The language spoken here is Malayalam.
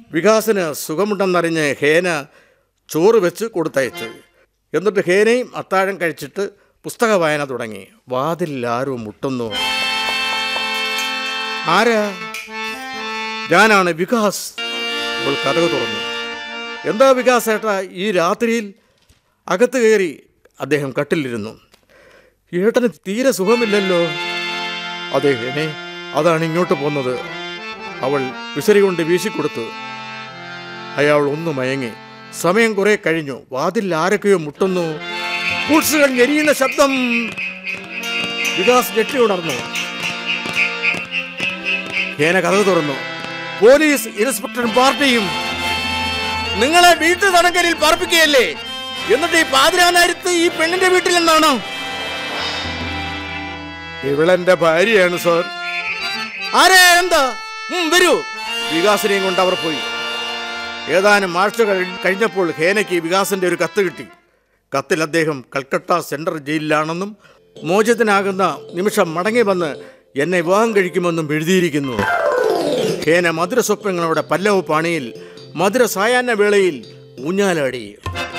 വികാസിന് സുഖമുണ്ടെന്നറിഞ്ഞ് ഹേന ചോറ് വെച്ച് കൊടുത്തയച്ചു എന്നിട്ട് ഹേനയും അത്താഴം കഴിച്ചിട്ട് പുസ്തക വായന തുടങ്ങി വാതിലിൽ ആരോ മുട്ടുന്നു ആരാ ഞാനാണ് വികാസ് അവൾ കഥക തുറന്നു എന്താ വികാസ് ഏട്ടാ ഈ രാത്രിയിൽ അകത്ത് കയറി അദ്ദേഹം കട്ടിലിരുന്നു ഏട്ടന് തീരെ സുഖമില്ലല്ലോ അതെ ഹേനെ അതാണ് ഇങ്ങോട്ട് പോന്നത് അവൾ വിസരി കൊണ്ട് വീശിക്കൊടുത്തു അയാൾ ഒന്ന് മയങ്ങി സമയം കുറെ കഴിഞ്ഞു വാതിൽ ആരൊക്കെയോ മുട്ടുന്നു ബൂട്ട്സുകൾ ഞെരിയുന്ന ശബ്ദം വികാസ് ഞെട്ടി ഉണർന്നു ഹേന കഥ തുറന്നു പോലീസ് ഇൻസ്പെക്ടർ പാർട്ടിയും നിങ്ങളെ വീട്ടു തടങ്കലിൽ പാർപ്പിക്കുകയല്ലേ എന്നിട്ട് ഈ പാതിരാനേരത്ത് ഈ പെണ്ണിന്റെ വീട്ടിൽ നിന്നാണോ ഇവളെന്റെ ഭാര്യയാണ് സാർ ആരെ എന്താ ഉം, വരൂ വികാസിനെയും കൊണ്ട് അവർ പോയി ഏതാനും ആഴ്ചകൾ കഴിഞ്ഞപ്പോൾ ഹേനയ്ക്ക് വികാസിന്റെ ഒരു കത്ത് കിട്ടി കത്തിൽ അദ്ദേഹം കൽക്കട്ട സെൻട്രൽ ജയിലിലാണെന്നും മോചിതനാകുന്ന നിമിഷം മടങ്ങി വന്ന് എന്നെ വിവാഹം കഴിക്കുമെന്നും എഴുതിയിരിക്കുന്നു ഹേന മധുര സ്വപ്നങ്ങളുടെ പല്ലവ് പാണിയിൽ മധുര സായാഹ്ന വേളയിൽ ഊഞ്ഞാലാടി